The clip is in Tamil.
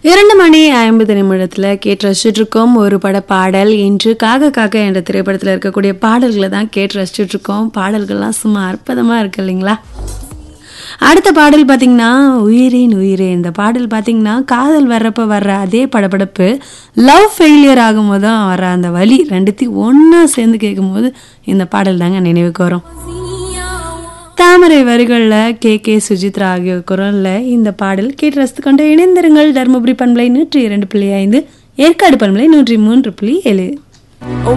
இரண்டு மணி ஐம்பது நிமிடத்தில் கேட்டு ரசிச்சுட்டு இருக்கோம் ஒரு பட பாடல் இன்று காக காக்க என்ற திரைப்படத்தில் இருக்கக்கூடிய பாடல்களை தான் கேட்டு ரசிச்சுட்டு இருக்கோம் பாடல்கள்லாம் சும்மா அற்புதமாக இருக்கு இல்லைங்களா அடுத்த பாடல் பார்த்தீங்கன்னா உயிரின் உயிரே இந்த பாடல் பார்த்தீங்கன்னா காதல் வர்றப்ப வர்ற அதே படபடப்பு லவ் ஃபெயிலியர் ஆகும்போது தான் வர அந்த வலி ரெண்டுத்தையும் ஒன்றா சேர்ந்து கேட்கும்போது இந்த பாடல் தாங்க நினைவுக்கு வரும் தாமரை வரிகளில் கே கே சுஜித்ரா ஆகிய குரலில் இந்த பாடல் கேட்டு ரசித்து கொண்டு இணைந்திருங்கள் தருமபுரி பண்பலை நூற்றி இரண்டு புள்ளி ஐந்து ஏற்காடு பண்பலை நூற்றி மூன்று புள்ளி ஏழு